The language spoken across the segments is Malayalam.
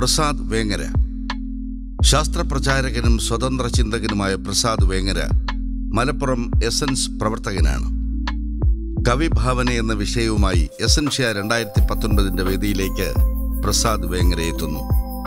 പ്രസാദ് വേങ്ങര ശാസ്ത്രപ്രചാരകനും സ്വതന്ത്ര ചിന്തകനുമായ പ്രസാദ് വേങ്ങര മലപ്പുറം എസൻസ് പ്രവർത്തകനാണ് കവിഭാവന എന്ന വിഷയവുമായി എസൻഷ്യ രണ്ടായിരത്തി പത്തൊൻപതിൻ്റെ വേദിയിലേക്ക് പ്രസാദ് വേങ്ങര എത്തുന്നു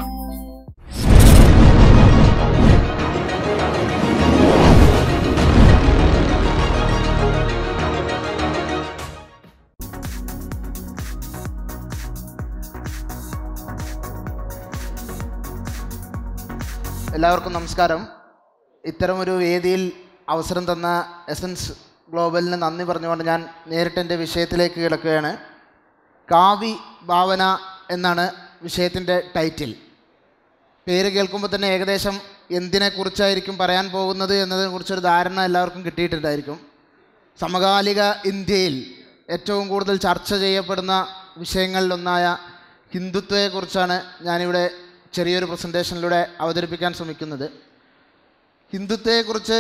എല്ലാവർക്കും നമസ്കാരം ഇത്തരമൊരു വേദിയിൽ അവസരം തന്ന എസൻസ് ഗ്ലോബലിന് നന്ദി പറഞ്ഞുകൊണ്ട് ഞാൻ നേരിട്ട് എൻ്റെ വിഷയത്തിലേക്ക് കിടക്കുകയാണ് കാവി ഭാവന എന്നാണ് വിഷയത്തിൻ്റെ ടൈറ്റിൽ പേര് കേൾക്കുമ്പോൾ തന്നെ ഏകദേശം എന്തിനെക്കുറിച്ചായിരിക്കും പറയാൻ പോകുന്നത് എന്നതിനെക്കുറിച്ചൊരു ധാരണ എല്ലാവർക്കും കിട്ടിയിട്ടുണ്ടായിരിക്കും സമകാലിക ഇന്ത്യയിൽ ഏറ്റവും കൂടുതൽ ചർച്ച ചെയ്യപ്പെടുന്ന വിഷയങ്ങളിലൊന്നായ ഹിന്ദുത്വത്തെക്കുറിച്ചാണ് ഞാനിവിടെ ചെറിയൊരു പ്രസൻറ്റേഷനിലൂടെ അവതരിപ്പിക്കാൻ ശ്രമിക്കുന്നത് ഹിന്ദുത്വത്തെക്കുറിച്ച്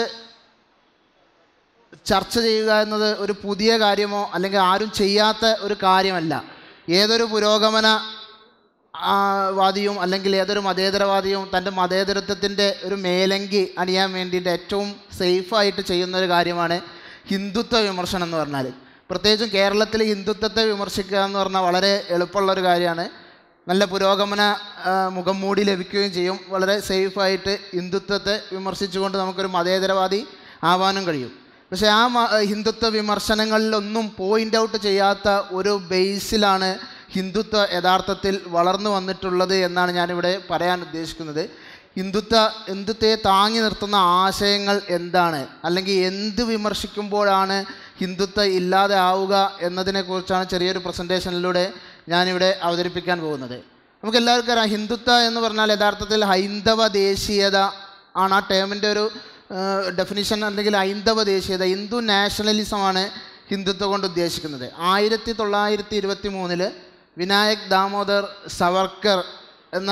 ചർച്ച ചെയ്യുക എന്നത് ഒരു പുതിയ കാര്യമോ അല്ലെങ്കിൽ ആരും ചെയ്യാത്ത ഒരു കാര്യമല്ല ഏതൊരു പുരോഗമന ആ, വാദിയും അല്ലെങ്കിൽ ഏതൊരു മതേതരവാദിയും തൻ്റെ മതേതരത്വത്തിൻ്റെ ഒരു മേലങ്കി അണിയാൻ വേണ്ടിയിട്ട് ഏറ്റവും സേഫായിട്ട് ചെയ്യുന്ന ഒരു കാര്യമാണ് ഹിന്ദുത്വ വിമർശനം എന്ന് പറഞ്ഞാൽ പ്രത്യേകിച്ചും കേരളത്തിൽ ഹിന്ദുത്വത്തെ വിമർശിക്കുക എന്ന് പറഞ്ഞാൽ വളരെ എളുപ്പമുള്ള ഒരു കാര്യമാണ് നല്ല പുരോഗമന ആ, മുഖം മൂടി ലഭിക്കുകയും ചെയ്യും വളരെ സേഫായിട്ട് ഹിന്ദുത്വത്തെ വിമർശിച്ചുകൊണ്ട് നമുക്കൊരു മതേതരവാദി ആവാനും കഴിയും പക്ഷേ ആ മ- ഹിന്ദുത്വ വിമർശനങ്ങളിലൊന്നും പോയിൻ്റ് ഔട്ട് ചെയ്യാത്ത ഒരു ബേസിലാണ് ഹിന്ദുത്വ യഥാർത്ഥത്തിൽ വളർന്നു വന്നിട്ടുള്ളത് എന്നാണ് ഞാനിവിടെ പറയാൻ ഉദ്ദേശിക്കുന്നത് ഹിന്ദുത്വ ഹിന്ദുത്വയെ താങ്ങി നിർത്തുന്ന ആശയങ്ങൾ എന്താണ് അല്ലെങ്കിൽ എന്ത് വിമർശിക്കുമ്പോഴാണ് ഹിന്ദുത്വ ഇല്ലാതെ ആവുക എന്നതിനെക്കുറിച്ചാണ് ചെറിയൊരു പ്രസൻറ്റേഷനിലൂടെ ഞാനിവിടെ അവതരിപ്പിക്കാൻ പോകുന്നത് നമുക്ക് എല്ലാവർക്കും അറിയാം ഹിന്ദുത്വ എന്ന് പറഞ്ഞാൽ യഥാർത്ഥത്തിൽ ഹൈന്ദവ ദേശീയത ആണ് ആ ടേമിൻ്റെ ഒരു ഡെഫിനിഷൻ അല്ലെങ്കിൽ ഹൈന്ദവ ദേശീയത ഹിന്ദു നാഷണലിസമാണ് ഹിന്ദുത്വം കൊണ്ട് ഉദ്ദേശിക്കുന്നത് ആയിരത്തി തൊള്ളായിരത്തി ഇരുപത്തി മൂന്നില് വിനായക് ദാമോദർ സവർക്കർ എന്ന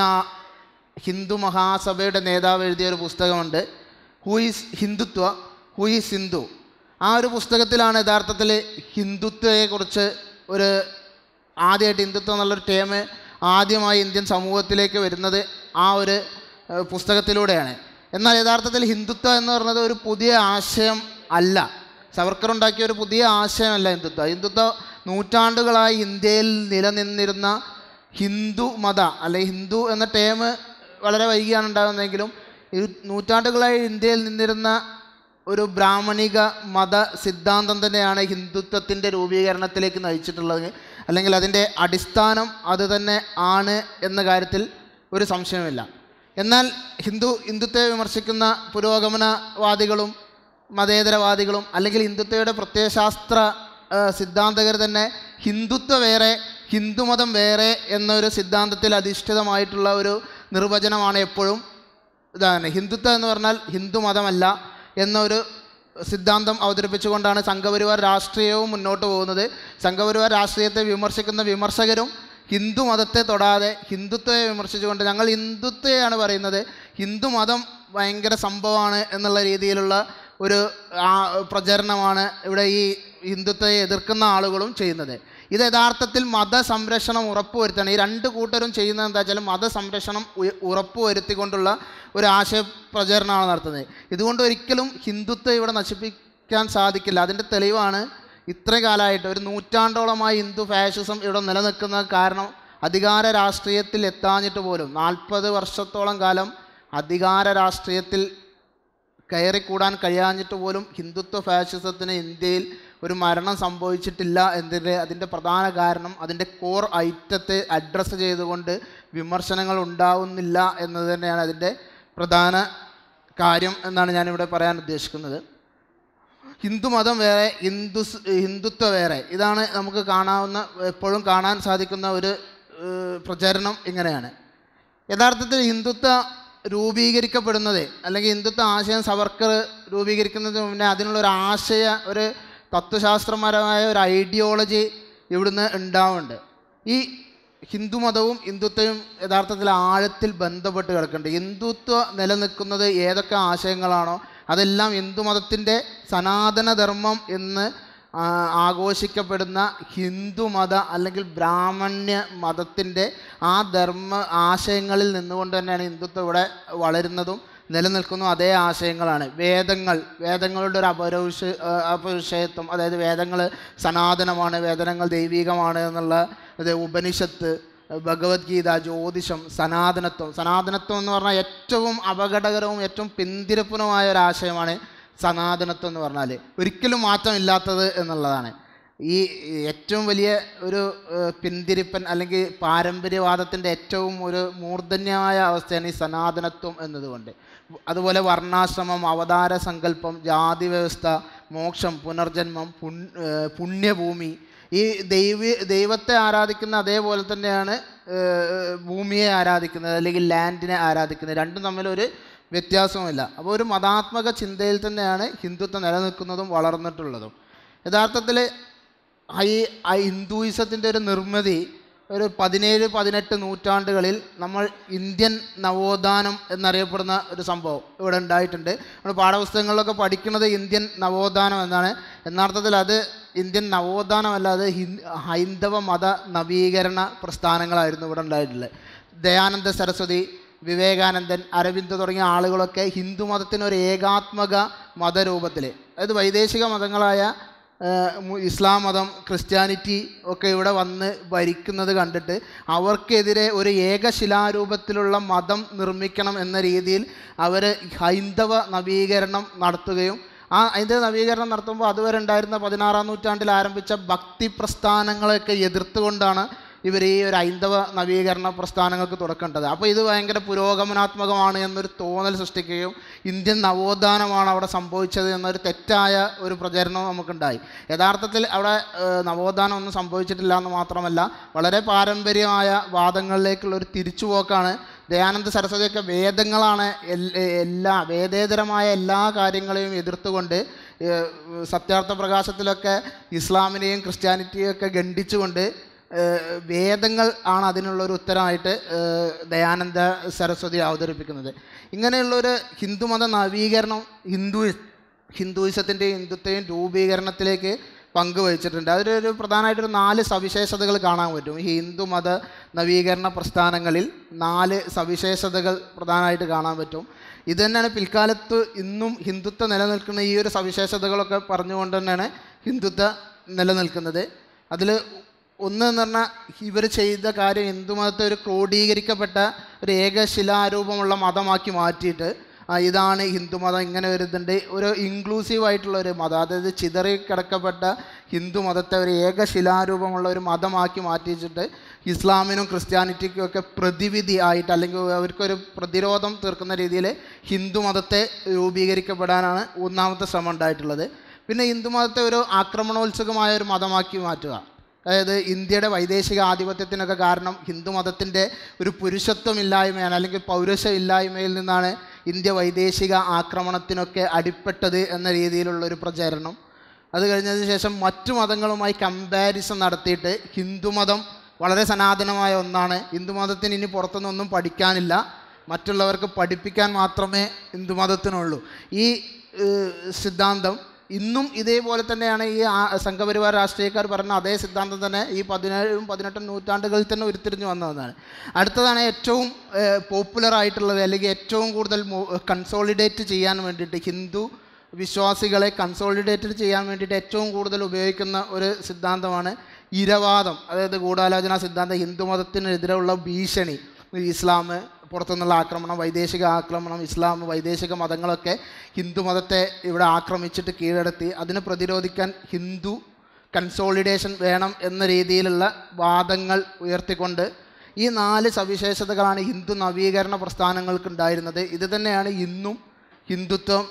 ഹിന്ദു മഹാസഭയുടെ നേതാവ് എഴുതിയ ഒരു പുസ്തകമുണ്ട് who is Hindutva who is Hindu ആ ഒരു പുസ്തകത്തിലാണ് യഥാർത്ഥത്തിൽ ഹിന്ദുത്വയെക്കുറിച്ച് ഒരു ആദ്യമായിട്ട് ഹിന്ദുത്വം എന്നുള്ളൊരു ടേം ആദ്യമായി ഇന്ത്യൻ സമൂഹത്തിലേക്ക് വരുന്നത് ആ ഒരു ഏഹ്, പുസ്തകത്തിലൂടെയാണ് എന്നാൽ യഥാർത്ഥത്തിൽ ഹിന്ദുത്വം എന്ന് പറയുന്നത് ഒരു പുതിയ ആശയം അല്ല സവർക്കർ ഉണ്ടാക്കിയ ഒരു പുതിയ ആശയമല്ല ഹിന്ദുത്വം ഹിന്ദുത്വം നൂറ്റാണ്ടുകളായി ഇന്ത്യയിൽ നിലനിന്നിരുന്ന ഹിന്ദു മത അല്ലെ ഹിന്ദു എന്ന ടേം വളരെ വൈകിയാണ് ഉണ്ടാകുന്നതെങ്കിലും ഈ നൂറ്റാണ്ടുകളായി ഇന്ത്യയിൽ നിന്നിരുന്ന ഒരു ബ്രാഹ്മണിക മത സിദ്ധാന്തം തന്നെയാണ് ഹിന്ദുത്വത്തിൻ്റെ രൂപീകരണത്തിലേക്ക് നയിച്ചിട്ടുള്ളത് അല്ലെങ്കിൽ അതിൻ്റെ അടിസ്ഥാനം അത് തന്നെ ആണ് എന്ന കാര്യത്തിൽ ഒരു സംശയമില്ല എന്നാൽ ഹിന്ദു ഹിന്ദുത്വത്തെ വിമർശിക്കുന്ന പുരോഗമനവാദികളും മതേതരവാദികളും അല്ലെങ്കിൽ ഹിന്ദുത്വയുടെ പ്രത്യയശാസ്ത്ര ആ, സിദ്ധാന്തകർ തന്നെ ഹിന്ദുത്വ വേറെ ഹിന്ദുമതം വേറെ എന്നൊരു സിദ്ധാന്തത്തിൽ അധിഷ്ഠിതമായിട്ടുള്ള ഒരു നിർവചനമാണ് എപ്പോഴും ഇതാണ് ഹിന്ദുത്വം എന്ന് പറഞ്ഞാൽ ഹിന്ദു മതമല്ല എന്നൊരു സിദ്ധാന്തം അവതരിപ്പിച്ചുകൊണ്ടാണ് സംഘപരിവാർ രാഷ്ട്രീയവും മുന്നോട്ട് പോകുന്നത് സംഘപരിവാർ രാഷ്ട്രീയത്തെ വിമർശിക്കുന്ന വിമർശകരും ഹിന്ദു മതത്തെ തൊടാതെ ഹിന്ദുത്വത്തെ വിമർശിച്ചുകൊണ്ട് ഞങ്ങൾ ഹിന്ദുത്വയാണ് പറയുന്നത് ഹിന്ദു മതം ഭയങ്കര സംഭവമാണ് എന്നുള്ള രീതിയിലുള്ള ഒരു ആ, പ്രചരണമാണ് ഇവിടെ ഈ ഹിന്ദുത്വത്തെ എതിർക്കുന്ന ആളുകളും ചെയ്യുന്നത് ഇത് യഥാർത്ഥത്തിൽ മതസംരക്ഷണം ഉറപ്പുവരുത്തണം ഈ രണ്ട് കൂട്ടരും ചെയ്യുന്നത് എന്താ വെച്ചാൽ മതസംരക്ഷണം ഉയ- ഉറപ്പുവരുത്തിക്കൊണ്ടുള്ള ഒരു ആശയ പ്രചരണമാണ് നടത്തുന്നത് ഇതുകൊണ്ട് ഒരിക്കലും ഹിന്ദുത്വം ഇവിടെ നശിപ്പിക്കാൻ സാധിക്കില്ല അതിൻ്റെ തെളിവാണ് ഇത്രയും കാലമായിട്ട് ഒരു നൂറ്റാണ്ടോളമായി ഹിന്ദു ഫാഷിസം ഇവിടെ നിലനിൽക്കുന്ന കാരണം അധികാര രാഷ്ട്രീയത്തിൽ എത്താഞ്ഞിട്ട് പോലും നാൽപ്പത് വർഷത്തോളം കാലം അധികാര രാഷ്ട്രീയത്തിൽ കയറിക്കൂടാൻ കഴിയാഞ്ഞിട്ട് പോലും ഹിന്ദുത്വ ഫാഷിസത്തിന് ഇന്ത്യയിൽ ഒരു മരണം സംഭവിച്ചിട്ടില്ല എന്നതിൻ്റെ അതിൻ്റെ പ്രധാന കാരണം അതിൻ്റെ കോർ ഐറ്റത്തെ അഡ്രസ്സ് ചെയ്തുകൊണ്ട് വിമർശനങ്ങൾ ഉണ്ടാവുന്നില്ല എന്നത് തന്നെയാണ് അതിൻ്റെ പ്രധാന കാര്യം എന്നാണ് ഞാനിവിടെ പറയാൻ ഉദ്ദേശിക്കുന്നത് ഹിന്ദുമതം വേറെ ഹിന്ദു ഹിന്ദുത്വ വേറെ ഇതാണ് നമുക്ക് കാണാവുന്ന എപ്പോഴും കാണാൻ സാധിക്കുന്ന ഒരു ഏഹ്, പ്രചരണം ഇങ്ങനെയാണ് യഥാർത്ഥത്തിൽ ഹിന്ദുത്വ രൂപീകരിക്കപ്പെടുന്നത് അല്ലെങ്കിൽ ഹിന്ദുത്വ ആശയം സവർക്കർ രൂപീകരിക്കുന്നതിന് മുന്നേ അതിനുള്ളൊരു ആശയ ഒരു തത്വശാസ്ത്രപരമായ ഒരു ഐഡിയോളജി ഇവിടുന്ന് ഉണ്ടാവുന്നുണ്ട് ഈ ഹിന്ദുമതവും ഹിന്ദുത്വവും യഥാർത്ഥത്തിൽ ആഴത്തിൽ ബന്ധപ്പെട്ട് കിടക്കുന്നുണ്ട് ഹിന്ദുത്വ നിലനിൽക്കുന്നത് ഏതൊക്കെ ആശയങ്ങളാണോ അതെല്ലാം ഹിന്ദുമതത്തിൻ്റെ സനാതനധർമ്മം എന്ന് ആ, ആഘോഷിക്കപ്പെടുന്ന ഹിന്ദുമത അല്ലെങ്കിൽ ബ്രാഹ്മണ്യ മതത്തിൻ്റെ ആ ധർമ്മ ആശയങ്ങളിൽ നിന്നുകൊണ്ട് തന്നെയാണ് ഹിന്ദുത്വം ഇവിടെ വളരുന്നതും നിലനിൽക്കുന്നു അതേ ആശയങ്ങളാണ് വേദങ്ങൾ വേദങ്ങളുടെ ഒരു അപരൗഷ അപൗഷയത്വം അതായത് വേദങ്ങൾ സനാതനമാണ് വേദനങ്ങൾ ദൈവികമാണ് എന്നുള്ള ഇത് ഉപനിഷത്ത് ഭഗവത്ഗീത ജ്യോതിഷം സനാതനത്വം സനാതനത്വം എന്ന് പറഞ്ഞാൽ ഏറ്റവും അപകടകരവും ഏറ്റവും പിന്തിരപ്പനുമായ ഒരു ആശയമാണ് സനാതനത്വം എന്ന് പറഞ്ഞാൽ ഒരിക്കലും മാറ്റമില്ലാത്തത് എന്നുള്ളതാണ് ഈ ഏറ്റവും വലിയ ഒരു ഏഹ്, പിന്തിരിപ്പൻ അല്ലെങ്കിൽ പാരമ്പര്യവാദത്തിൻ്റെ ഏറ്റവും ഒരു മൂർധന്യമായ അവസ്ഥയാണ് ഈ സനാതനത്വം എന്നതുകൊണ്ട് അതുപോലെ വർണ്ണാശ്രമം അവതാര സങ്കല്പം ജാതി വ്യവസ്ഥ മോക്ഷം പുനർജന്മം പുൺ ഏഹ്, പുണ്യഭൂമി ഈ ദൈവ ദൈവത്തെ ആരാധിക്കുന്ന അതേപോലെ തന്നെയാണ് ഏഹ്, ഭൂമിയെ ആരാധിക്കുന്നത് അല്ലെങ്കിൽ ലാൻഡിനെ ആരാധിക്കുന്നത് രണ്ടും തമ്മിലൊരു വ്യത്യാസവുമില്ല അപ്പോൾ ഒരു മതാത്മക ചിന്തയിൽ തന്നെയാണ് ഹിന്ദുത്വം നിലനിൽക്കുന്നതും വളർന്നിട്ടുള്ളതും യഥാർത്ഥത്തിൽ ഈ ആ ഹിന്ദുയിസത്തിൻ്റെ ഒരു നിർമ്മിതി ഒരു പതിനേഴ് പതിനെട്ട് നൂറ്റാണ്ടുകളിൽ നമ്മൾ ഇന്ത്യൻ നവോത്ഥാനം എന്നറിയപ്പെടുന്ന ഒരു സംഭവം ഇവിടെ ഉണ്ടായിട്ടുണ്ട് നമ്മൾ പാഠപുസ്തകങ്ങളിലൊക്കെ പഠിക്കുന്നത് ഇന്ത്യൻ നവോത്ഥാനം എന്നാണ് യഥാർത്ഥത്തിൽ അത് ഇന്ത്യൻ നവോത്ഥാനമല്ല അത് ഹിന്ദ ഹൈന്ദവ മത നവീകരണ പ്രസ്ഥാനങ്ങളായിരുന്നു ഇവിടെ ഉണ്ടായിട്ടുള്ളത് ദയാനന്ദ സരസ്വതി വിവേകാനന്ദൻ അരവിന്ദ് തുടങ്ങിയ ആളുകളൊക്കെ ഹിന്ദു മതത്തിന് ഒരു ഏകാത്മക മതരൂപത്തിൽ അതായത് വൈദേശിക മതങ്ങളായ ഏഹ്, മു- ഇസ്ലാം മതം ക്രിസ്ത്യാനിറ്റി ഒക്കെ ഇവിടെ വന്ന് ഭരിക്കുന്നത് കണ്ടിട്ട് അവർക്കെതിരെ ഒരു ഏകശിലാരൂപത്തിലുള്ള മതം നിർമ്മിക്കണം എന്ന രീതിയിൽ അവർ ഹൈന്ദവ നവീകരണം നടത്തുകയും ആ അതിൻ്റെ നവീകരണം നടത്തുമ്പോൾ അതുവരെ ഉണ്ടായിരുന്ന പതിനാറാം നൂറ്റാണ്ടിൽ ആരംഭിച്ച ഭക്തി പ്രസ്ഥാനങ്ങളെയൊക്കെ എതിർത്തുകൊണ്ടാണ് ഇവർ ഈ ഒരു ഹൈന്ദവ നവീകരണ പ്രസ്ഥാനങ്ങൾക്ക് തുടക്കേണ്ടത് അപ്പോൾ ഇത് ഭയങ്കര പുരോഗമനാത്മകമാണ് എന്നൊരു തോന്നൽ സൃഷ്ടിക്കുകയും ഇന്ത്യൻ നവോത്ഥാനമാണ് അവിടെ സംഭവിച്ചത് എന്നൊരു തെറ്റായ ഒരു പ്രചരണം നമുക്കുണ്ടായി യഥാർത്ഥത്തിൽ അവിടെ ഏഹ്, നവോത്ഥാനം ഒന്നും സംഭവിച്ചിട്ടില്ല എന്ന് മാത്രമല്ല വളരെ പാരമ്പര്യമായ വാദങ്ങളിലേക്കുള്ള ഒരു തിരിച്ചുപോക്കാണ് ദയാനന്ദ സരസ്വതിയൊക്കെ വേദങ്ങളാണ് എൽ- എല്ലാ വേദേതരമായ എല്ലാ കാര്യങ്ങളെയും എതിർത്തുകൊണ്ട് ഏഹ്, സത്യാർത്ഥ പ്രകാശത്തിലൊക്കെ ഇസ്ലാമിനെയും ക്രിസ്ത്യാനിറ്റിയെയും ഒക്കെ ഖണ്ഡിച്ചുകൊണ്ട് ഏഹ് വേദങ്ങൾ ആണ് അതിനുള്ളൊരു ഉത്തരമായിട്ട് ഏഹ് ദയാനന്ദ സരസ്വതി അവതരിപ്പിക്കുന്നത് ഇങ്ങനെയുള്ളൊരു ഹിന്ദുമത നവീകരണം ഹിന്ദു ഹിന്ദുയിസത്തിൻ്റെയും ഹിന്ദുത്വയും രൂപീകരണത്തിലേക്ക് പങ്കുവഹിച്ചിട്ടുണ്ട് അതിലൊരു പ്രധാനമായിട്ടൊരു നാല് സവിശേഷതകൾ കാണാൻ പറ്റും ഈ ഹിന്ദുമത നവീകരണ പ്രസ്ഥാനങ്ങളിൽ നാല് സവിശേഷതകൾ പ്രധാനമായിട്ട് കാണാൻ പറ്റും ഇത് തന്നെയാണ് പിൽക്കാലത്ത് ഇന്നും ഹിന്ദുത്വം നിലനിൽക്കുന്ന ഈ ഒരു സവിശേഷതകളൊക്കെ പറഞ്ഞുകൊണ്ട് തന്നെയാണ് ഹിന്ദുത്വം നിലനിൽക്കുന്നത് അതിൽ ഒന്ന് എന്ന് പറഞ്ഞാൽ ഇവർ ചെയ്ത കാര്യം ഹിന്ദുമതത്തെ ഒരു ക്രോഡീകരിക്കപ്പെട്ട ഒരു ഏകശിലാരൂപമുള്ള മതമാക്കി മാറ്റിയിട്ട് ആ, ഇതാണ് ഹിന്ദുമതം ഇങ്ങനെ ഒരു ഇതുണ്ട് ഒരു ഇൻക്ലൂസീവ് ആയിട്ടുള്ള ഒരു മതം അതായത് ചിതറി കിടക്കപ്പെട്ട ഹിന്ദുമതത്തെ ഒരു ഏകശിലാരൂപമുള്ള ഒരു മതമാക്കി മാറ്റിച്ചിട്ട് ഇസ്ലാമിനും ക്രിസ്ത്യാനിറ്റിക്കും ഒക്കെ പ്രതിവിധി ആയിട്ട് അല്ലെങ്കിൽ അവർക്കൊരു പ്രതിരോധം തീർക്കുന്ന രീതിയിൽ ഹിന്ദുമതത്തെ രൂപീകരിക്കപ്പെടാനാണ് ഒന്നാമത്തെ ശ്രമം ഉണ്ടായിട്ടുള്ളത് പിന്നെ ഹിന്ദുമതത്തെ ഒരു ആക്രമണോത്സുകമായ ഒരു മതമാക്കി മാറ്റുക അതായത് ഇന്ത്യയുടെ വൈദേശിക ആധിപത്യത്തിനൊക്കെ കാരണം ഹിന്ദുമതത്തിൻ്റെ ഒരു പുരുഷത്വമില്ലായ്മയാണ് അല്ലെങ്കിൽ പൗരുഷം ഇല്ലായ്മയിൽ നിന്നാണ് ഇന്ത്യ വൈദേശിക ആക്രമണത്തിനൊക്കെ അടിപ്പെട്ടത് എന്ന രീതിയിലുള്ള ഒരു പ്രചാരണം അത് കഴിഞ്ഞതിന് ശേഷം മറ്റു മതങ്ങളുമായി കമ്പാരിസൺ നടത്തിയിട്ട് ഹിന്ദുമതം വളരെ സനാതനമായ ഒന്നാണ് ഹിന്ദുമതത്തിന് ഇനി പുറത്തുനിന്നൊന്നും പഠിക്കാനില്ല മറ്റുള്ളവർക്ക് പഠിപ്പിക്കാൻ മാത്രമേ ഹിന്ദുമതത്തിനുള്ളൂ ഈ ഏഹ്, സിദ്ധാന്തം ഇന്നും ഇതേപോലെ തന്നെയാണ് ഈ ആ- സംഘപരിവാർ രാഷ്ട്രീയക്കാർ പറഞ്ഞ അതേ സിദ്ധാന്തം തന്നെ ഈ പതിനേഴും പതിനെട്ടും നൂറ്റാണ്ടുകളിൽ തന്നെ ഉരുത്തിരിഞ്ഞു വന്നതാണ് അടുത്തതാണ് ഏറ്റവും പോപ്പുലർ ആയിട്ടുള്ളത് അല്ലെങ്കിൽ ഏറ്റവും കൂടുതൽ കൺസോളിഡേറ്റ് ചെയ്യാൻ വേണ്ടിയിട്ട് ഹിന്ദു വിശ്വാസികളെ കൺസോളിഡേറ്റഡ് ചെയ്യാൻ വേണ്ടിയിട്ട് ഏറ്റവും കൂടുതൽ ഉപയോഗിക്കുന്ന ഒരു സിദ്ധാന്തമാണ് ഇരവാദം അതായത് ഗൂഢാലോചന സിദ്ധാന്തം ഹിന്ദുമതത്തിനെതിരെയുള്ള ഭീഷണി ഇസ്ലാം പുറത്തുനിന്നുള്ള ആക്രമണം വൈദേശിക ആക്രമണം ഇസ്ലാം വൈദേശിക മതങ്ങളൊക്കെ ഹിന്ദുമതത്തെ ഇവിടെ ആക്രമിച്ചിട്ട് കീഴടത്തി അതിനെ പ്രതിരോധിക്കാൻ ഹിന്ദു കൺസോളിഡേഷൻ വേണം എന്ന രീതിയിലുള്ള വാദങ്ങൾ ഉയർത്തിക്കൊണ്ട് ഈ നാല് സവിശേഷതകളാണ് ഹിന്ദു നവീകരണ പ്രസ്ഥാനങ്ങൾക്ക് ഉണ്ടായിരുന്നത് ഇത് തന്നെയാണ് ഇന്നും ഹിന്ദുത്വം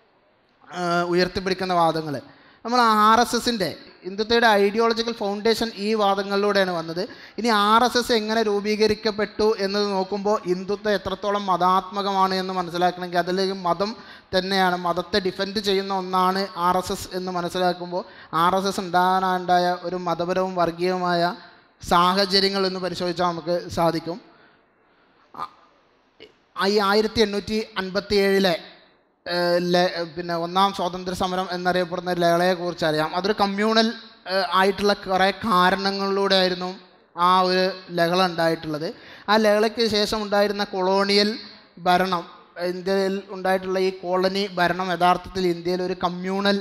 ആ, ഉയർത്തിപ്പിടിക്കുന്ന വാദങ്ങൾ നമ്മൾ ആർ എസ് എസിൻ്റെ ഹിന്ദുത്വയുടെ ഐഡിയോളജിക്കൽ ഫൗണ്ടേഷൻ ഈ വാദങ്ങളിലൂടെയാണ് വന്നത് ഇനി ആർ എസ് എസ് എങ്ങനെ രൂപീകരിക്കപ്പെട്ടു എന്നത് നോക്കുമ്പോൾ ഹിന്ദുത്വം എത്രത്തോളം മതാത്മകമാണ് എന്ന് മനസ്സിലാക്കണമെങ്കിൽ അതിലേക്ക് മതം തന്നെയാണ് മതത്തെ ഡിഫെൻഡ് ചെയ്യുന്ന ഒന്നാണ് ആർ എസ് എസ് എന്ന് മനസ്സിലാക്കുമ്പോൾ ആർ എസ് എസ് ഉണ്ടാകാനുണ്ടായ ഒരു മതപരവും വർഗീയവുമായ സാഹചര്യങ്ങൾ എന്ന് പരിശോധിച്ചാൽ നമുക്ക് സാധിക്കും ആ- ഈ ആയിരത്തി എണ്ണൂറ്റി അൻപത്തി ഏഴിലെ ഏഹ് ലെ- പിന്നെ ഒന്നാം സ്വാതന്ത്ര്യ സമരം എന്നറിയപ്പെടുന്ന ലഹളയെക്കുറിച്ച് അറിയാം അതൊരു കമ്മ്യൂണൽ ഏഹ് ആയിട്ടുള്ള കുറേ കാരണങ്ങളിലൂടെ ആയിരുന്നു ആ ഒരു ലഹള ഉണ്ടായിട്ടുള്ളത് ആ ലഹളയ്ക്ക് ശേഷം ഉണ്ടായിരുന്ന കൊളോണിയൽ ഭരണം ഇന്ത്യയിൽ ഉണ്ടായിട്ടുള്ള ഈ കോളനി ഭരണം യഥാർത്ഥത്തിൽ ഇന്ത്യയിൽ ഒരു കമ്മ്യൂണൽ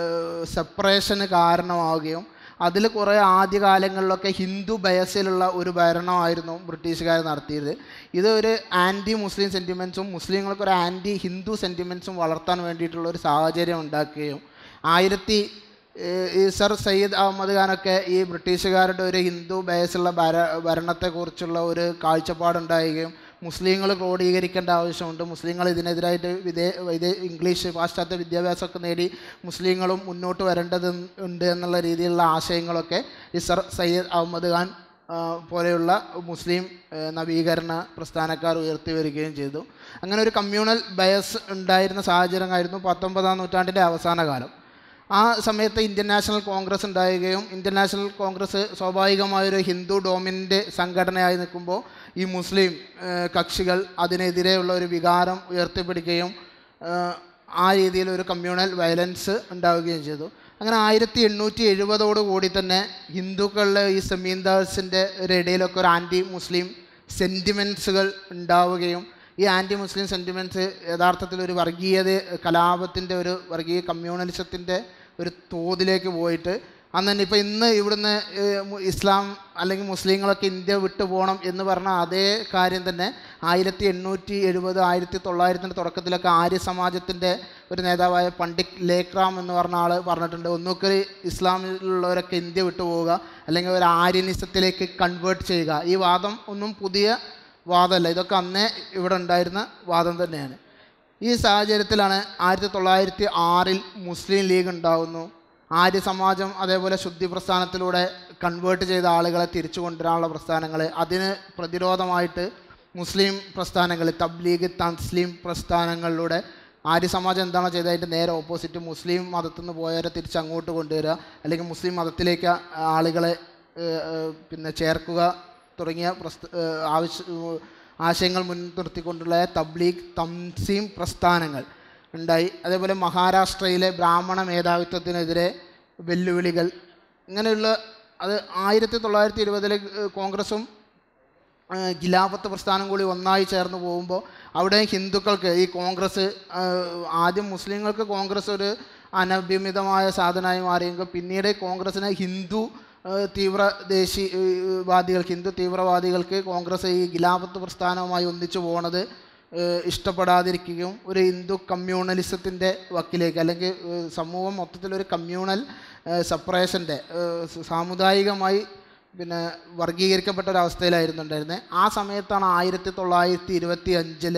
സെപ്പറേഷന് കാരണമാവുകയും അതിൽ കുറേ ആദ്യകാലങ്ങളിലൊക്കെ ഹിന്ദു ബയസിലുള്ള ഒരു ഭരണമായിരുന്നു ബ്രിട്ടീഷുകാർ നടത്തിയത് ഇത് ഒരു ആൻറ്റി മുസ്ലിം സെൻറ്റിമെൻസും മുസ്ലിങ്ങൾക്ക് ഒരു ആൻറ്റി ഹിന്ദു സെൻറ്റിമെൻസും വളർത്താൻ വേണ്ടിയിട്ടുള്ള ഒരു സാഹചര്യം ഉണ്ടാക്കുകയും ആയിരത്തി ഏഹ് ഈ സർ സയ്യിദ് അഹമ്മദ് ഖാനൊക്കെ ഈ ബ്രിട്ടീഷുകാരുടെ ഒരു ഹിന്ദു ബേസുള്ള ഭര ഭരണത്തെക്കുറിച്ചുള്ള ഒരു കാഴ്ചപ്പാടുണ്ടാവുകയും മുസ്ലിങ്ങൾ ക്രോഡീകരിക്കേണ്ട ആവശ്യമുണ്ട് മുസ്ലിങ്ങൾ ഇതിനെതിരായിട്ട് വിദേ വിദേ ഇംഗ്ലീഷ് പാശ്ചാത്യ വിദ്യാഭ്യാസമൊക്കെ നേടി മുസ്ലിങ്ങളും മുന്നോട്ട് വരേണ്ടത് ഉണ്ട് എന്നുള്ള രീതിയിലുള്ള ആശയങ്ങളൊക്കെ ഈ സർ സയ്യിദ് അഹമ്മദ് ഖാൻ ആ, പോലെയുള്ള മുസ്ലിം ഏ, നവീകരണ പ്രസ്ഥാനക്കാർ ഉയർത്തി വരികയും ചെയ്തു അങ്ങനെ ഒരു കമ്മ്യൂണൽ ബയസ് ഉണ്ടായിരുന്ന സാഹചര്യമായിരുന്നു പത്തൊമ്പതാം നൂറ്റാണ്ടിൻ്റെ അവസാന കാലം ആ സമയത്ത് ഇന്ത്യൻ നാഷണൽ കോൺഗ്രസ് ഉണ്ടാവുകയും ഇന്ത്യൻ നാഷണൽ കോൺഗ്രസ് സ്വാഭാവികമായൊരു ഹിന്ദു ഡോമിനൻ്റ് സംഘടനയായി നിൽക്കുമ്പോൾ ഈ മുസ്ലിം ഏഹ്, കക്ഷികൾ അതിനെതിരെയുള്ള ഒരു വികാരം ഉയർത്തിപ്പിടിക്കുകയും ഏഹ്, ആ രീതിയിൽ ഒരു കമ്മ്യൂണൽ വയലൻസ് ഉണ്ടാവുകയും ചെയ്തു അങ്ങനെ ആയിരത്തി എണ്ണൂറ്റി എഴുപതോടു കൂടി തന്നെ ഹിന്ദുക്കളിലെ ഈ സെമീന്ദാഴ്സിൻ്റെ ഒരു ഇടയിലൊക്കെ ഒരു ആൻറ്റി മുസ്ലിം സെൻറ്റിമെൻസുകൾ ഉണ്ടാവുകയും ഈ ആൻറ്റി മുസ്ലിം സെൻറ്റിമെൻറ്റ്സ് യഥാർത്ഥത്തിൽ ഒരു വർഗീയത കലാപത്തിൻ്റെ ഒരു വർഗീയ കമ്മ്യൂണലിസത്തിൻ്റെ ഒരു തോതിലേക്ക് പോയിട്ട് അന്ന് തന്നെ ഇപ്പോൾ ഇന്ന് ഇവിടുന്ന് ഏഹ്, മു- ഇസ്ലാം അല്ലെങ്കിൽ മുസ്ലിങ്ങളൊക്കെ ഇന്ത്യ വിട്ടു പോകണം എന്ന് പറഞ്ഞ അതേ കാര്യം തന്നെ ആയിരത്തി എണ്ണൂറ്റി എഴുപത് ആയിരത്തി തൊള്ളായിരത്തിൻ്റെ തുടക്കത്തിലൊക്കെ ആര്യ സമാജത്തിൻ്റെ ഒരു നേതാവായ പണ്ഡിറ്റ് ലേക്രാം എന്ന് പറഞ്ഞ ആൾ പറഞ്ഞിട്ടുണ്ട് ഒന്നുകിൽ ഇസ്ലാമിലുള്ളവരൊക്കെ ഇന്ത്യ വിട്ടു പോവുക അല്ലെങ്കിൽ ഒരു ആര്യനിസത്തിലേക്ക് കൺവേർട്ട് ചെയ്യുക ഈ വാദം ഒന്നും പുതിയ വാദമല്ല ഇതൊക്കെ അന്നേ ഇവിടെ ഉണ്ടായിരുന്ന വാദം തന്നെയാണ് ഈ സാഹചര്യത്തിലാണ് ആയിരത്തി തൊള്ളായിരത്തി ആറിൽ മുസ്ലിം ലീഗ് ഉണ്ടാകുന്നു ആര്യ സമാജം അതേപോലെ ശുദ്ധി പ്രസ്ഥാനത്തിലൂടെ കൺവേർട്ട് ചെയ്ത ആളുകളെ തിരിച്ചു കൊണ്ടുവരാനുള്ള പ്രസ്ഥാനങ്ങൾ അതിന് പ്രതിരോധമായിട്ട് മുസ്ലിം പ്രസ്ഥാനങ്ങൾ തബ്ലീഗ് തസ്ലീം പ്രസ്ഥാനങ്ങളിലൂടെ ആര്യ സമാജം എന്താണോ ചെയ്തത് അതിൻ്റെ നേരെ ഓപ്പോസിറ്റ് മുസ്ലിം മതത്തിൽ നിന്ന് പോയവരെ തിരിച്ച് അങ്ങോട്ട് കൊണ്ടുവരിക അല്ലെങ്കിൽ മുസ്ലിം മതത്തിലേക്ക് ആളുകളെ ഏഹ്, ഏഹ്, പിന്നെ ചേർക്കുക തുടങ്ങിയ പ്രസ്ഥ ഏഹ്, ആവശ്യ ഏഹ്, ആശയങ്ങൾ മുൻനിർത്തിക്കൊണ്ടുള്ള തബ്ലീഗ് തംസീം പ്രസ്ഥാനങ്ങൾ ഉണ്ടായി അതേപോലെ മഹാരാഷ്ട്രയിലെ ബ്രാഹ്മണ മേധാവിത്വത്തിനെതിരെ വെല്ലുവിളികൾ ഇങ്ങനെയുള്ള അത് ആയിരത്തി തൊള്ളായിരത്തി ഇരുപതിലെ കോൺഗ്രസും ഏഹ് ഖിലാഫത്ത് പ്രസ്ഥാനം കൂടി ഒന്നായി ചേർന്ന് പോകുമ്പോൾ അവിടെ ഹിന്ദുക്കൾക്ക് ഈ കോൺഗ്രസ് ഏഹ് ആദ്യം മുസ്ലിങ്ങൾക്ക് കോൺഗ്രസ് ഒരു അനഭിമിതമായ സാധനമായി മാറിയെങ്കിൽ പിന്നീട് കോൺഗ്രസിനെ ഹിന്ദു ഏഹ് തീവ്ര ദേശീ ഏഹ് വാദികൾക്ക് ഹിന്ദു തീവ്രവാദികൾക്ക് കോൺഗ്രസ് ഈ ഖിലാഫത്ത് പ്രസ്ഥാനവുമായി ഒന്നിച്ചു പോണത് ഏഹ് ഇഷ്ടപ്പെടാതിരിക്കുകയും ഒരു ഹിന്ദു കമ്മ്യൂണലിസത്തിൻ്റെ വക്കിലേക്ക് അല്ലെങ്കിൽ ഏഹ് സമൂഹം മൊത്തത്തിലൊരു കമ്മ്യൂണൽ സെപ്പറേഷൻ്റെ സാമുദായികമായി പിന്നെ വർഗീകരിക്കപ്പെട്ട ഒരവസ്ഥയിലായിരുന്നു ഉണ്ടായിരുന്നത് ആ സമയത്താണ് ആയിരത്തി തൊള്ളായിരത്തി ഇരുപത്തി അഞ്ചിൽ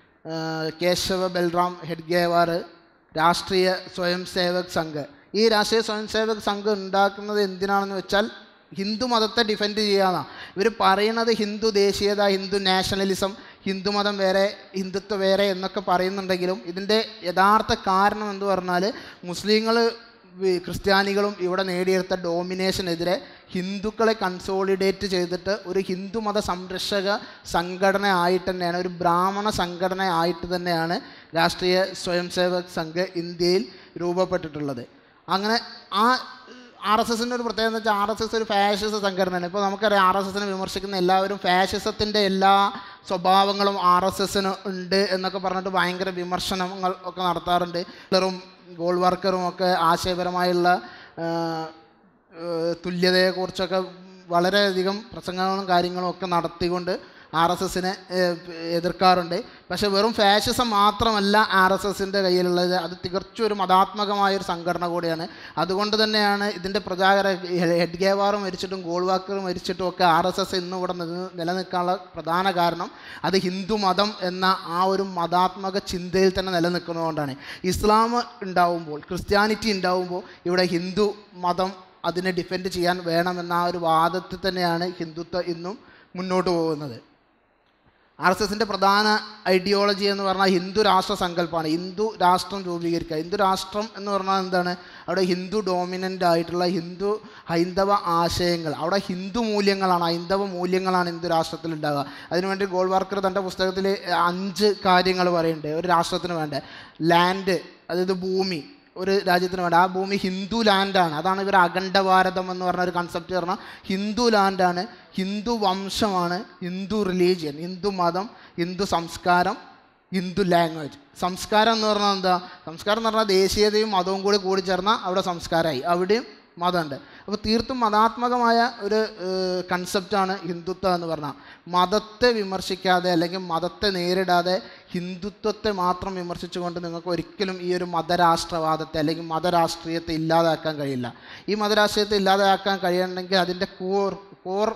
കേശവ ബൽറാം ഹെഡ്ഗേവാർ രാഷ്ട്രീയ സ്വയം സേവക് സംഘ് ഈ രാഷ്ട്രീയ സ്വയം സേവക് സംഘ് ഉണ്ടാക്കുന്നത് എന്തിനാണെന്ന് വെച്ചാൽ ഹിന്ദു മതത്തെ ഡിഫെൻഡ് ചെയ്യാന്നാണ് ഇവർ പറയുന്നത് ഹിന്ദു ദേശീയത ഹിന്ദു നാഷണലിസം ഹിന്ദുമതം വേറെ ഹിന്ദുത്വം വേറെ എന്നൊക്കെ പറയുന്നുണ്ടെങ്കിലും ഇതിൻ്റെ യഥാർത്ഥ കാരണം എന്ന് പറഞ്ഞാൽ മുസ്ലിങ്ങൾ വി- ക്രിസ്ത്യാനികളും ഇവിടെ നേടിയെടുത്ത ഡോമിനേഷനെതിരെ ഹിന്ദുക്കളെ കൺസോളിഡേറ്റ് ചെയ്തിട്ട് ഒരു ഹിന്ദുമത സംരക്ഷക സംഘടന ആയിട്ട് തന്നെയാണ് ഒരു ബ്രാഹ്മണ സംഘടന ആയിട്ട് തന്നെയാണ് രാഷ്ട്രീയ സ്വയം സേവക് സംഘ് ഇന്ത്യയിൽ രൂപപ്പെട്ടിട്ടുള്ളത് അങ്ങനെ ആ ആർ എസ് എസിൻ്റെ ഒരു പ്രത്യേകത എന്ന് വെച്ചാൽ ആർ എസ് എസ് ഒരു ഫാഷിസ സംഘടനയാണ് ഇപ്പോൾ നമുക്കറിയാം ആർ എസ് എസിനെ വിമർശിക്കുന്ന എല്ലാവരും ഫാഷിസത്തിൻ്റെ എല്ലാ സ്വഭാവങ്ങളും ആർ എസ് എസിന് ഉണ്ട് എന്നൊക്കെ പറഞ്ഞിട്ട് ഭയങ്കര വിമർശനങ്ങൾ ഒക്കെ നടത്താറുണ്ട് ഹിറ്റ്ലറും ഗോൾ വർക്കറും ഒക്കെ ആശയപരമായുള്ള ആ, ഏഹ് തുല്യതയെക്കുറിച്ചൊക്കെ വളരെയധികം പ്രസംഗങ്ങളും കാര്യങ്ങളും ഒക്കെ നടത്തിക്കൊണ്ട് ആർ എസ് എസിനെ എതിർക്കാറുണ്ട് പക്ഷേ വെറും ഫാഷിസം മാത്രമല്ല ആർ എസ് എസിൻ്റെ കയ്യിലുള്ളത് അത് തികച്ചും ഒരു മതാത്മകമായ ഒരു സംഘടന കൂടിയാണ് അതുകൊണ്ട് തന്നെയാണ് ഇതിൻ്റെ പ്രചാര ഹെഡ് ഗേവാറും മരിച്ചിട്ടും ഗോൾവാക്കറും മരിച്ചിട്ടും ഒക്കെ ആർ എസ് എസ് ഇന്ന് ഇവിടെ നിന്ന് നിലനിൽക്കാനുള്ള പ്രധാന കാരണം അത് ഹിന്ദു മതം എന്ന ആ ഒരു മതാത്മക ചിന്തയിൽ തന്നെ നിലനിൽക്കുന്നതുകൊണ്ടാണ് ഇസ്ലാം ഉണ്ടാവുമ്പോൾ ക്രിസ്ത്യാനിറ്റി ഉണ്ടാവുമ്പോൾ ഇവിടെ ഹിന്ദു മതം അതിനെ ഡിഫെൻഡ് ചെയ്യാൻ വേണമെന്ന ആ ഒരു വാദത്തിൽ തന്നെയാണ് ഹിന്ദുത്വം ഇന്നും മുന്നോട്ട് പോകുന്നത് ആർ എസ് എസിൻ്റെ പ്രധാന ഐഡിയോളജി എന്ന് പറഞ്ഞാൽ ഹിന്ദു രാഷ്ട്ര സങ്കല്പമാണ് ഹിന്ദു രാഷ്ട്രം രൂപീകരിക്കുക ഹിന്ദു രാഷ്ട്രം എന്ന് പറഞ്ഞാൽ എന്താണ് അവിടെ ഹിന്ദു ഡോമിനൻ്റ് ആയിട്ടുള്ള ഹിന്ദു ഹൈന്ദവ ആശയങ്ങൾ അവിടെ ഹിന്ദു മൂല്യങ്ങളാണ് ഹൈന്ദവ മൂല്യങ്ങളാണ് ഹിന്ദു രാഷ്ട്രത്തിൽ ഉണ്ടാകുക അതിനുവേണ്ടി ഗോൾവാർക്കർ തൻ്റെ പുസ്തകത്തിൽ അഞ്ച് കാര്യങ്ങൾ പറയുന്നുണ്ട് ഒരു രാഷ്ട്രത്തിന് വേണ്ട ലാൻഡ് അതായത് ഭൂമി ഒരു രാജ്യത്തിന് വേണ്ട ആ ഭൂമി ഹിന്ദു ലാൻഡാണ് അതാണ് ഇവർ അഖണ്ഡ ഭാരതം എന്ന് പറഞ്ഞ ഒരു കൺസെപ്റ്റ് പറഞ്ഞാൽ ഹിന്ദു ലാൻഡാണ് ഹിന്ദു വംശമാണ് ഹിന്ദു റിലീജിയൻ ഹിന്ദു മതം ഹിന്ദു സംസ്കാരം ഹിന്ദു ലാംഗ്വേജ് സംസ്കാരം എന്ന് പറഞ്ഞാൽ എന്താ സംസ്കാരം എന്ന് പറഞ്ഞാൽ ദേശീയതയും മതവും കൂടി കൂടി ചേർന്നാൽ അവിടെ സംസ്കാരമായി അവിടെയും മതമുണ്ട് അപ്പോൾ തീർത്തും മതാത്മകമായ ഒരു കൺസെപ്റ്റാണ് ഹിന്ദുത്വം എന്ന് പറഞ്ഞാൽ മതത്തെ വിമർശിക്കാതെ അല്ലെങ്കിൽ മതത്തെ നേരിടാതെ ഹിന്ദുത്വത്തെ മാത്രം വിമർശിച്ചുകൊണ്ട് നിങ്ങൾക്ക് ഒരിക്കലും ഈ ഒരു മതരാഷ്ട്രവാദത്തെ അല്ലെങ്കിൽ മതരാഷ്ട്രീയത്തെ ഇല്ലാതാക്കാൻ കഴിയില്ല ഈ മതരാഷ്ട്രീയത്തെ ഇല്ലാതാക്കാൻ കഴിയണമെങ്കിൽ അതിൻ്റെ കോർ കോർ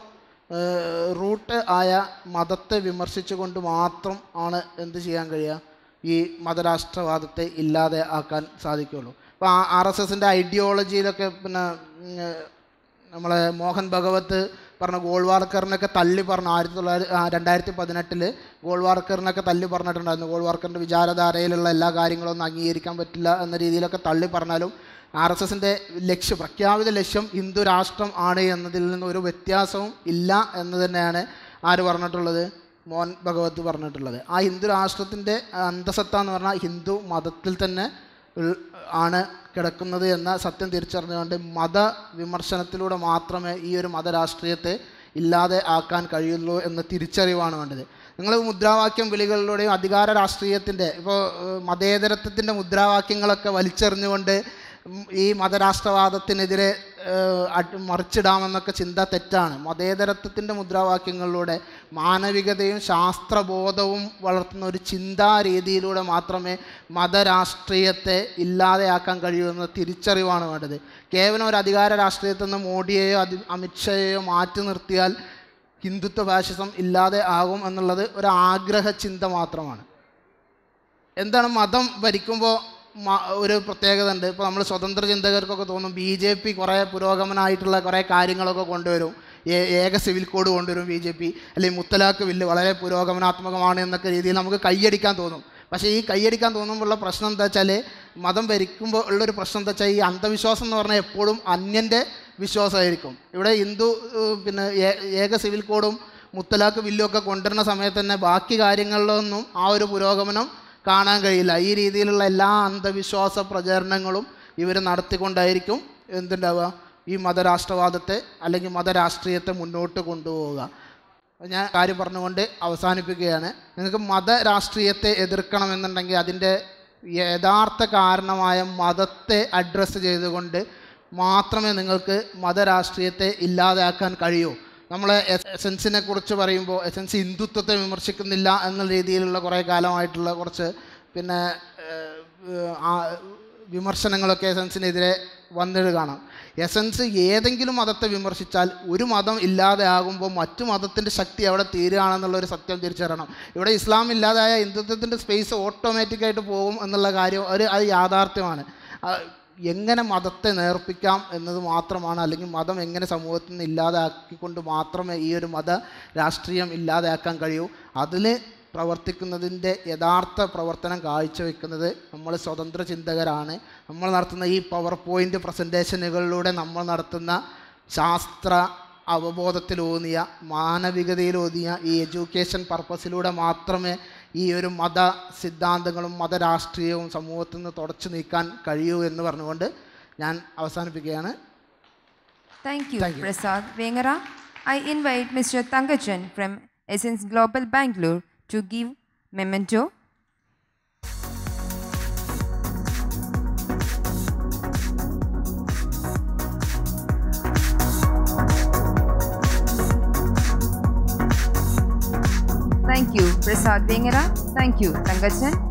റൂട്ട് ആയ മതത്തെ വിമർശിച്ചുകൊണ്ട് മാത്രം ആണ് എന്ത് ചെയ്യാൻ കഴിയുക ഈ മതരാഷ്ട്രവാദത്തെ ഇല്ലാതെ ആക്കാൻ സാധിക്കുകയുള്ളൂ അപ്പോൾ ആർ എസ് എസിൻ്റെ ഐഡിയോളജിയിലൊക്കെ പിന്നെ ഉം, നമ്മളെ മോഹൻ ഭഗവത് പറഞ്ഞ ഗോൾവാർക്കറിനൊക്കെ തള്ളി പറഞ്ഞു ആയിരത്തി തൊള്ളായിരത്തി രണ്ടായിരത്തി പതിനെട്ടിൽ ഗോൾവാർക്കറിനൊക്കെ തള്ളി പറഞ്ഞിട്ടുണ്ടായിരുന്നു ഗോൾവാർക്കറിൻ്റെ വിചാരധാരയിലുള്ള എല്ലാ കാര്യങ്ങളും ഒന്നും അംഗീകരിക്കാൻ പറ്റില്ല എന്ന രീതിയിലൊക്കെ തള്ളി പറഞ്ഞാലും ആർ എസ് എസിൻ്റെ ലക്ഷ്യം പ്രഖ്യാപിത ലക്ഷ്യം ഹിന്ദു രാഷ്ട്രം ആണ് എന്നതിൽ നിന്ന് ഒരു വ്യത്യാസവും ഇല്ല എന്ന് തന്നെയാണ് ആര് പറഞ്ഞിട്ടുള്ളത് മോഹൻ ഭഗവത് പറഞ്ഞിട്ടുള്ളത് ആ ഹിന്ദു രാഷ്ട്രത്തിൻ്റെ അന്തസത്ത എന്ന് പറഞ്ഞാൽ ഹിന്ദു മതത്തിൽ തന്നെ ഉൾ- ആണ് കിടക്കുന്നത് എന്ന സത്യം തിരിച്ചറിഞ്ഞുകൊണ്ട് മത വിമർശനത്തിലൂടെ മാത്രമേ ഈ ഒരു മതരാഷ്ട്രീയത്തെ ഇല്ലാതെ ആക്കാൻ കഴിയുള്ളൂ എന്ന തിരിച്ചറിവാണ് വേണ്ടത് നിങ്ങൾ മുദ്രാവാക്യം വിളികളിലൂടെയും അധികാര രാഷ്ട്രീയത്തിൻ്റെ ഇപ്പോൾ മതേതരത്വത്തിൻ്റെ മുദ്രാവാക്യങ്ങളൊക്കെ വലിച്ചെറിഞ്ഞുകൊണ്ട് ഉം, ഈ മതരാഷ്ട്രവാദത്തിനെതിരെ ഏഹ്, അട് മറിച്ചിടാമെന്നൊക്കെ ചിന്ത തെറ്റാണ് മതേതരത്വത്തിൻ്റെ മുദ്രാവാക്യങ്ങളിലൂടെ മാനവികതയും ശാസ്ത്രബോധവും വളർത്തുന്ന ഒരു ചിന്താ രീതിയിലൂടെ മാത്രമേ മതരാഷ്ട്രീയത്തെ ഇല്ലാതെയാക്കാൻ കഴിയൂ എന്ന തിരിച്ചറിവാണ് വേണ്ടത് കേവലം ഒരു അധികാര രാഷ്ട്രീയത്തിൽ നിന്ന് മോഡിയെയോ അതി അമിത്ഷായെയോ മാറ്റി നിർത്തിയാൽ ഹിന്ദുത്വ ഫാഷിസം ഇല്ലാതെ ആകും എന്നുള്ളത് ഒരു ആഗ്രഹ ചിന്ത മാത്രമാണ് എന്താണ് മതം ഭരിക്കുമ്പോൾ ഒരു പ്രത്യേകത ഉണ്ട് ഇപ്പോൾ നമ്മൾ സ്വതന്ത്ര ചിന്തകർക്കൊക്കെ തോന്നും ബി ജെ പി കുറേ പുരോഗമനമായിട്ടുള്ള കുറേ കാര്യങ്ങളൊക്കെ കൊണ്ടുവരും ഏ- ഏക സിവിൽ കോഡ് കൊണ്ടുവരും ബി ജെ പി അല്ലെങ്കിൽ മുത്തലാഖ് ബില്ല് വളരെ പുരോഗമനാത്മകമാണ് എന്നൊക്കെ രീതിയിൽ നമുക്ക് കൈയടിക്കാൻ തോന്നും പക്ഷേ ഈ കൈയടിക്കാൻ തോന്നുമ്പോഴുള്ള പ്രശ്നം എന്താ വെച്ചാൽ മതം ഭരിക്കുമ്പോൾ ഉള്ളൊരു പ്രശ്നം എന്താ വെച്ചാൽ ഈ അന്ധവിശ്വാസം എന്ന് പറഞ്ഞാൽ എപ്പോഴും അന്യൻ്റെ വിശ്വാസമായിരിക്കും ഇവിടെ ഹിന്ദു ഏഹ്, പിന്നെ ഏ- ഏക സിവിൽ കോഡും മുത്തലാഖ് ബില്ലും ഒക്കെ കൊണ്ടുവരുന്ന സമയത്ത് തന്നെ ബാക്കി കാര്യങ്ങളിലൊന്നും ആ ഒരു പുരോഗമനം കാണാൻ കഴിയില്ല ഈ രീതിയിലുള്ള എല്ലാ അന്ധവിശ്വാസ പ്രചരണങ്ങളും ഇവർ നടത്തിക്കൊണ്ടായിരിക്കും എന്തുണ്ടാവുക ഈ മതരാഷ്ട്രവാദത്തെ അല്ലെങ്കിൽ മതരാഷ്ട്രീയത്തെ മുന്നോട്ട് കൊണ്ടുപോവുക ഞാൻ കാര്യം പറഞ്ഞുകൊണ്ട് അവസാനിപ്പിക്കുകയാണ് നിങ്ങൾക്ക് മതരാഷ്ട്രീയത്തെ എതിർക്കണമെന്നുണ്ടെങ്കിൽ അതിൻ്റെ യഥാർത്ഥ കാരണമായ മതത്തെ അഡ്രസ്സ് ചെയ്തുകൊണ്ട് മാത്രമേ നിങ്ങൾക്ക് മതരാഷ്ട്രീയത്തെ ഇല്ലാതാക്കാൻ കഴിയൂ നമ്മൾ എസൻസിനെ കുറിച്ച് പറയുമ്പോൾ എസൻസ് ഹിന്ദുത്വത്തെ വിമർശിക്കുന്നില്ല എന്ന രീതിയിലുള്ള കുറേ കാലമായിട്ടുള്ള കുറച്ച് പിന്നെ ഏഹ്, ഏഹ്, ആ വിമർശനങ്ങളൊക്കെ എസൻസിനെതിരെ വന്നിട്ട് കാണാം എസൻസ് ഏതെങ്കിലും മതത്തെ വിമർശിച്ചാൽ ഒരു മതം ഇല്ലാതെ ആകുമ്പോൾ മറ്റു മതത്തിൻ്റെ ശക്തി അവിടെ തീരുകയാണെന്നുള്ളൊരു സത്യം തിരിച്ചറിയണം ഇവിടെ ഇസ്ലാം ഇല്ലാതായ ഹിന്ദുത്വത്തിൻ്റെ സ്പേസ് ഓട്ടോമാറ്റിക്കായിട്ട് പോകും എന്നുള്ള കാര്യം ഒരു അത് യാഥാർത്ഥ്യമാണ് ആ, എങ്ങനെ മതത്തെ നേർപ്പിക്കാം എന്നത് മാത്രമാണ് അല്ലെങ്കിൽ മതം എങ്ങനെ സമൂഹത്തിൽ നിന്ന് ഇല്ലാതാക്കിക്കൊണ്ട് മാത്രമേ ഈ ഒരു മത രാഷ്ട്രീയം ഇല്ലാതാക്കാൻ കഴിയൂ അതിൽ പ്രവർത്തിക്കുന്നതിൻ്റെ യഥാർത്ഥ പ്രവർത്തനം കാഴ്ചവെക്കുന്നത് നമ്മൾ സ്വതന്ത്ര ചിന്തകരാണ് നമ്മൾ നടത്തുന്ന ഈ പവർ പോയിൻ്റ് പ്രസൻറ്റേഷനുകളിലൂടെ നമ്മൾ നടത്തുന്ന ശാസ്ത്ര അവബോധത്തിലൂന്നിയ മാനവികതയിലൂന്നിയ ഈ എഡ്യൂക്കേഷൻ പർപ്പസിലൂടെ മാത്രമേ ഈ ഒരു മത സിദ്ധാന്തങ്ങളും മതരാഷ്ട്രീയവും സമൂഹത്തിൽ നിന്ന് തുടച്ചു നീക്കാൻ കഴിയൂ എന്ന് പറഞ്ഞുകൊണ്ട് ഞാൻ അവസാനിപ്പിക്കുകയാണ് Thank you, Thank you. Prasad Vengara. I invite Mr. Tangachan from Essence Global Bangalore to give memento. Thank you, Prasad Vengara. Thank you, Tangachan.